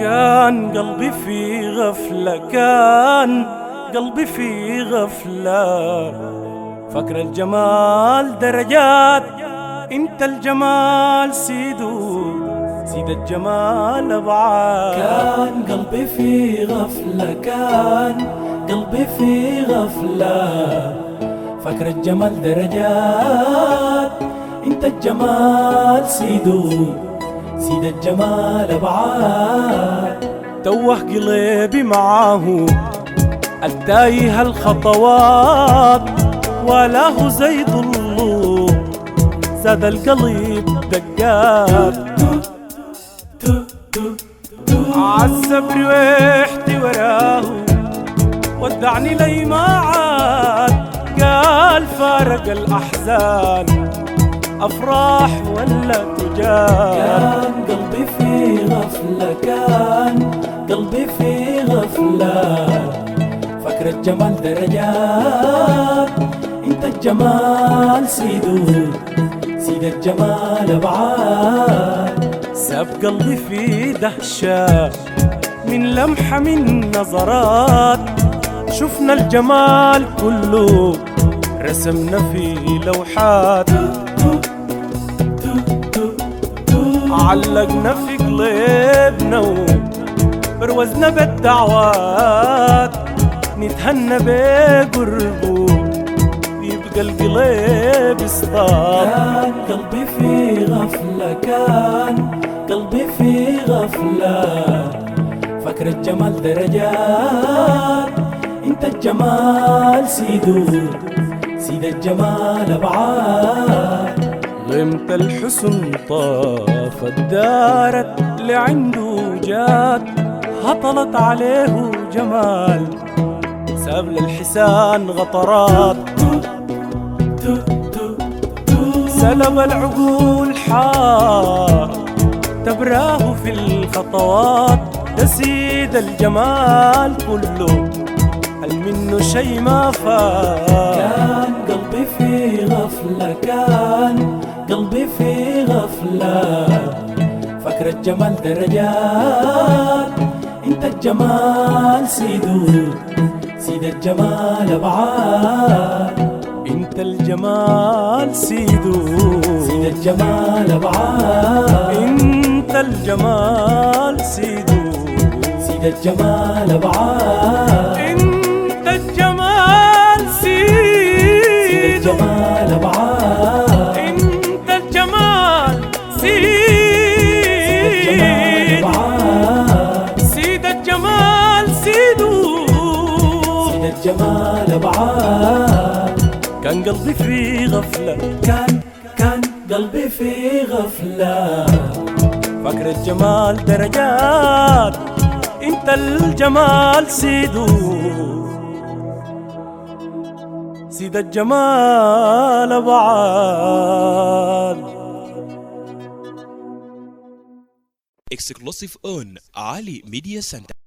كان قلبي في غفلة كان قلبي في غفلة فكر الجمال درجات انت الجمال سيدو سيد الجمال ابعاد كان قلبي في غفلة كان قلبي في غفلة فكر الجمال درجات انت الجمال سيدو سيد الجمال ابعاد توه قلبي معاه التايه الخطوات وله زي ضلو زاد القلب دقات عالصبر وحدي وراه ودعني لي ما عاد قال فارق الأحزان أفراح ولا تجار كان قلبي في غفلة كان قلبي في غفلة فكر الجمال درجات انت الجمال سيدو سيد الجمال ابعاد ساب قلبي في دهشة من لمحة من نظرات شفنا الجمال كله رسمنا في لوحات علقنا في قلبنا بروزنا بالدعوات نتهنى بقربه يبقى القلب اصطاد كان قلبي في غفلة كان قلبي في غفلة فكر الجمال درجات انت الجمال سيدو سيد الجمال ابعاد غمت الحسن طافت دارت لعنده جات هطلت عليه جمال ساب للحسان غطرات سلب العقول حار تبراه في الخطوات تسيد الجمال كله هل منه شي ما فات كان قلبي في غفلة كان قلبي في غفلة فكر الجمال درجات انت الجمال سيدو سيد الجمال ابعاد انت الجمال سيدو سيد الجمال ابعاد انت الجمال سيدو سيد الجمال ابعاد انت الجمال سيد سيدو الجمال ابعاد انت الجمال الجمال سيدو ابعاد سيد الجمال سيدو سيد الجمال ابعاد كان قلبي في غفلة كان كان قلبي في غفلة فاكر الجمال درجات انت الجمال سيدو سيد الجمال ابعاد exclusive on Ali Media Center.